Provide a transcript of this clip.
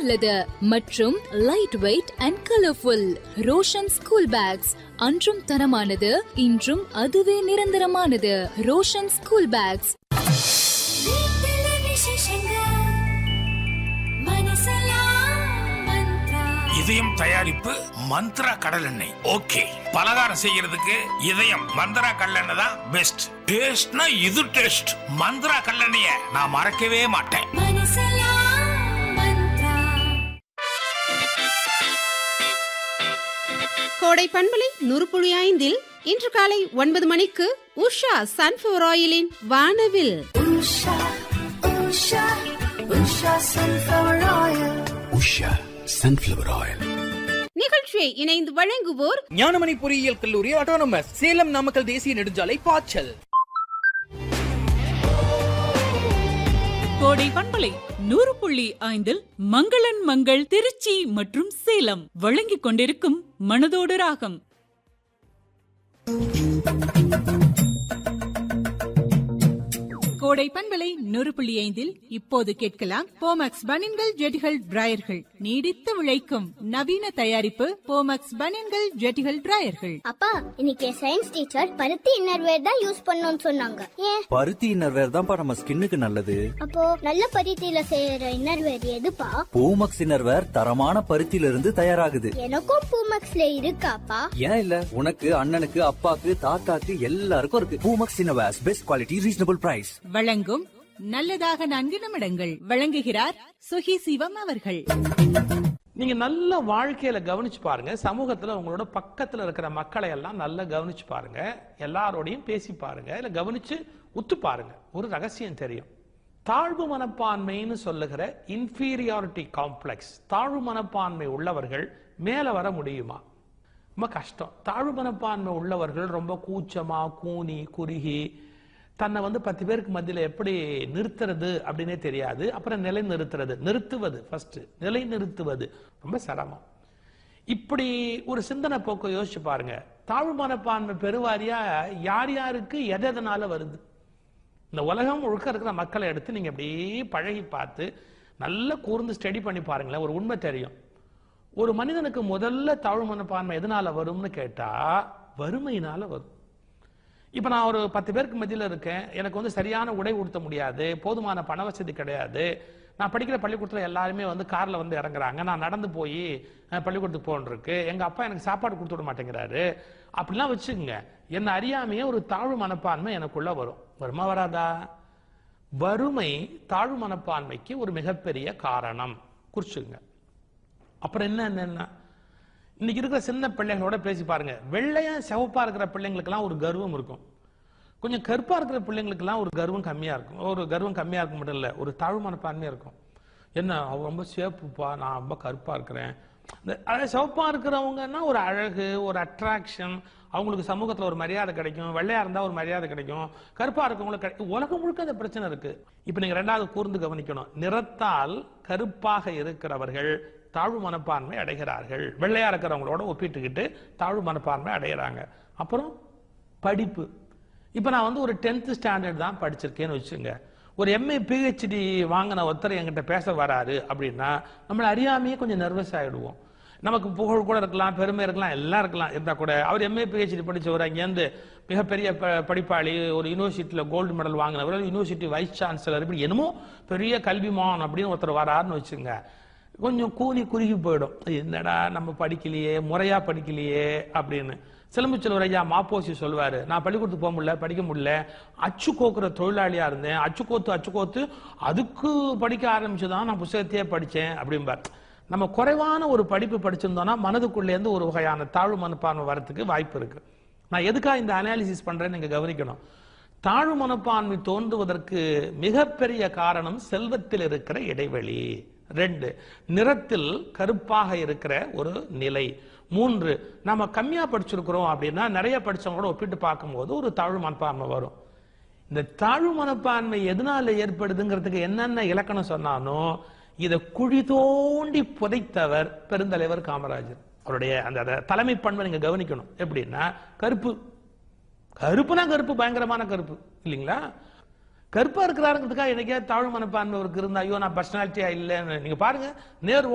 உள்ளது மற்றும் light weight and colourful Roshan school bags அன்றும் தரமானது இன்றும் அதுவே நிரந்தரமானது ரோஷன் ஸ்கூல் பேக்ஸ் இதயம் தயாரிப்பு மந்த்ரா கடல் எண்ணெய் ஓகே பலகாரம் செய்யறதுக்கு இதயம் மந்த்ரா கடலெண்ணெய் தான் பெஸ்ட் டேஸ்ட்னா இது டேஸ்ட் மந்த்ரா கடலெண்ணெய நான் மறக்கவே மாட்டேன் கோடை பண்பலை நூறுபுழி ஐந்தில் இன்று காலை ஒன்பது மணிக்கு உஷா சன்ஃபிளவர் ஆயிலின் வானவில் உஷா சன்ஃபிளவர் ஆயில் நிகழ்ச்சியை இணைந்து வழங்குவோர் ஞானமணி பொறியியல் கல்லூரி ஆட்டோனமஸ் சேலம் நாமக்கல் தேசிய நெடுஞ்சாலை பாய்ச்சல் கோடை பண்பலை நூறு புள்ளி ஐந்தில் மங்களன் மங்கள் திருச்சி மற்றும் சேலம் வழங்கிக் கொண்டிருக்கும் மனதோடு ராகம் கோடை பண்பலை நூறு புள்ளி ஐந்தில் இப்போது கேட்கலாம் போமக்ஸ் பனின்கள் ஜெட்டிகள் டிராயர்கள் நீடித்து உழைக்கும் நவீன தயாரிப்பு போமக்ஸ் பனின்கள் ஜெட்டிகள் டிராயர்கள் அப்பா இன்னைக்கு சயின்ஸ் டீச்சர் பருத்தி இன்னர்வேர் தான் யூஸ் பண்ணணும்னு சொன்னாங்க ஏன் பருத்தி இன்னர்வேர் தான்ப்பா நம்ம ஸ்கின்னுக்கு நல்லது அப்போ நல்ல பருத்தியில செய்யற இன்னர்வேர் எதுப்பா பூமக்ஸ் இன்னர்வேர் தரமான பருத்தியில இருந்து தயாராகுது எனக்கும் பூமக்ஸ்ல இருக்காப்பா ஏன் இல்ல உனக்கு அண்ணனுக்கு அப்பாக்கு தாத்தாக்கு எல்லாருக்கும் இருக்கு Poomex innerwears best quality reasonable price வழங்கும் நல்லதாக நான்கு நிமிடங்கள் வழங்குகிறார் சுகி சிவம் அவர்கள் நீங்க நல்ல வாழ்க்கையில கவனிச்சு பாருங்க சமூகத்துல உங்களோட பக்கத்துல இருக்கிற மக்களை எல்லாம் நல்லா கவனிச்சு பாருங்க எல்லாரோடையும் பேசி பாருங்க இல்ல கவனிச்சு உத்து பாருங்க ஒரு ரகசியம் தெரியும் தாழ்வு மனப்பான்மைன்னு சொல்லுகிற இன்ஃபீரியாரிட்டி காம்ப்ளெக்ஸ் தாழ்வு மனப்பான்மை உள்ளவர்கள் மேல வர முடியுமா ரொம்ப கஷ்டம் தாழ்வு மனப்பான்மை உள்ளவர்கள் ரொம்ப கூச்சமா கூனி குறுகி தன்னை வந்து பத்து பேருக்கு மத்தியில எப்படி நிறுத்துறது அப்படின்னே தெரியாது அப்புறம் நிலை நிறுத்துறது நிறுத்துவது ஃபர்ஸ்ட் நிலை நிறுத்துவது ரொம்ப சிரமம் இப்படி ஒரு சிந்தனை போக்க யோசிச்சு பாருங்க தாழ்வு மனப்பான்மை பெருவாரியா யார் யாருக்கு எது எதனால வருது இந்த உலகம் முழுக்க இருக்கிற மக்களை எடுத்து நீங்க அப்படியே பழகி பார்த்து நல்லா கூர்ந்து ஸ்டடி பண்ணி பாருங்களேன் ஒரு உண்மை தெரியும் ஒரு மனிதனுக்கு முதல்ல தாழ்வு மனப்பான்மை எதனால வரும்னு கேட்டா வறுமையினால வரும் இப்ப நான் ஒரு பத்து பேருக்கு மத்தியில இருக்கேன் எனக்கு வந்து சரியான உடை உடுத்த முடியாது போதுமான பண வசதி கிடையாது நான் படிக்கிற பள்ளிக்கூடத்துல எல்லாருமே வந்து கார்ல வந்து இறங்குறாங்க நான் நடந்து போய் அஹ், பள்ளிக்கூடத்துக்கு போகணும் இருக்கு எங்க அப்பா எனக்கு சாப்பாடு கொடுத்து விட மாட்டேங்கிறாரு அப்படிலாம் வச்சுக்கோங்க என்ன அறியாமையே ஒரு தாழ்வு மனப்பான்மை எனக்குள்ள வரும் வருமா வராதா வறுமை தாழ்வு மனப்பான்மைக்கு ஒரு மிகப்பெரிய காரணம் குறிச்சுங்க அப்புறம் என்ன என்னன்னா இன்னைக்கு இருக்கிற சின்ன பிள்ளைங்களோட பேசி பாருங்க வெள்ளையா சிவப்பா இருக்கிற பிள்ளைங்களுக்கெல்லாம் ஒரு கர்வம் இருக்கும் கொஞ்சம் கருப்பா இருக்கிற பிள்ளைங்களுக்கெல்லாம் ஒரு கர்வம் கம்மியா இருக்கும் ஒரு கர்வம் கம்மியா இருக்க மட்டும் இல்ல ஒரு தாழ்வு மனப்பான்மையா இருக்கும் என்ன அவ ரொம்ப சிவப்புப்பா நான் ரொம்ப கருப்பா இருக்கிறேன் இந்த அழ- சிவப்பா இருக்கிறவங்கன்னா ஒரு அழகு ஒரு அட்ராக்ஷன் அவங்களுக்கு சமூகத்துல ஒரு மரியாதை கிடைக்கும் வெள்ளையா இருந்தா ஒரு மரியாதை கிடைக்கும் கருப்பா இருக்கவங்களுக்கு கிடைக்கும் உலகம் முழுக்க அந்த பிரச்சனை இருக்கு இப்ப நீங்க ரெண்டாவது கூர்ந்து கவனிக்கணும் நிறத்தால் கருப்பாக இருக்கிறவர்கள் தாழ்வு மனப்பான்மை அடைகிறார்கள் வெள்ளையா இருக்கிறவங்களோட ஒப்பிட்டுக்கிட்டு தாழ்வு மனப்பான்மை அடைகிறாங்க அப்புறம் படிப்பு இப்போ நான் வந்து ஒரு டென்த் ஸ்டாண்டர்ட் தான் படிச்சிருக்கேன்னு வச்சுங்க ஒரு எம்ஏ பிஹெச்டி வாங்கின ஒருத்தர் என்கிட்ட பேச வராரு அப்படின்னா நம்மளை அறியாமையே கொஞ்சம் நர்வஸ் ஆயிடுவோம் நமக்கு புகழ் கூட இருக்கலாம் பெருமை இருக்கலாம் எல்லாம் இருக்கலாம் இருந்தா கூட அவர் எம்ஏ பிஹெச்டி படிச்சவர் அங்கேருந்து மிகப்பெரிய ப- படிப்பாளி ஒரு யூனிவர்சிட்டியில் கோல்டு மெடல் வாங்கினவர் யூனிவர்சிட்டி வைஸ் சான்சலர் இப்படி என்னமோ பெரிய கல்விமான் அப்படின்னு ஒருத்தர் வராருன்னு வச்சுங்க கொஞ்சம் கூனி குறுகி போயிடும் என்னடா நம்ம படிக்கலையே முறையா படிக்கலையே அப்படின்னு சிலம்புச்செல்வர் ஐயா மாப்போசி சொல்வாரு நான் பள்ளிக்கூடத்துக்கு போக முடியல படிக்க முடியல அச்சு கோக்குற தொழிலாளியா இருந்தேன் அச்சு கோத்து அச்சு கோத்து அதுக்கு படிக்க ஆரம்பிச்சுதான் நான் புத்தகத்தையே படிச்சேன் அப்படிம்பார் நம்ம குறைவான ஒரு படிப்பு படிச்சிருந்தோம்னா மனதுக்குள்ளே இருந்து ஒரு வகையான தாழ்வு மனப்பான்மை வரத்துக்கு வாய்ப்பு இருக்கு நான் எதுக்காக இந்த அனாலிசிஸ் பண்றேன்னு நீங்க கவனிக்கணும் தாழ்வு மனப்பான்மை தோன்றுவதற்கு மிகப்பெரிய காரணம் செல்வத்தில் இருக்கிற இடைவெளி ரெண்டு நிறத்தில் கருப்பாக இருக்கிற ஒரு நிலை மூன்று நம்ம கம்மியா படிச்சிருக்கிறோம் அப்படின்னா நிறைய படிச்சவங்களோட ஒப்பிட்டு பார்க்கும்போது ஒரு தாழ்வு மனப்பான்மை வரும் இந்த தாழ்வு மனப்பான்மை எதனால ஏற்படுதுங்கிறதுக்கு என்னென்ன இலக்கணம் சொன்னானோ இதை குழி தோண்டி புதைத்தவர் பெருந்தலைவர் காமராஜர் அவருடைய அந்த அந்த தலைமை பண்பை நீங்க கவனிக்கணும் எப்படின்னா கருப்பு கருப்புனா கருப்பு பயங்கரமான கருப்பு இல்லைங்களா கருப்பா இருக்கிறாருங்கிறதுக்காக எனக்கே தாழ்வு மனப்பான்மை அவருக்கு இருந்தா ஐயோ நான் பர்சனாலிட்டியா இல்லைன்னு நீங்க பாருங்க நேரு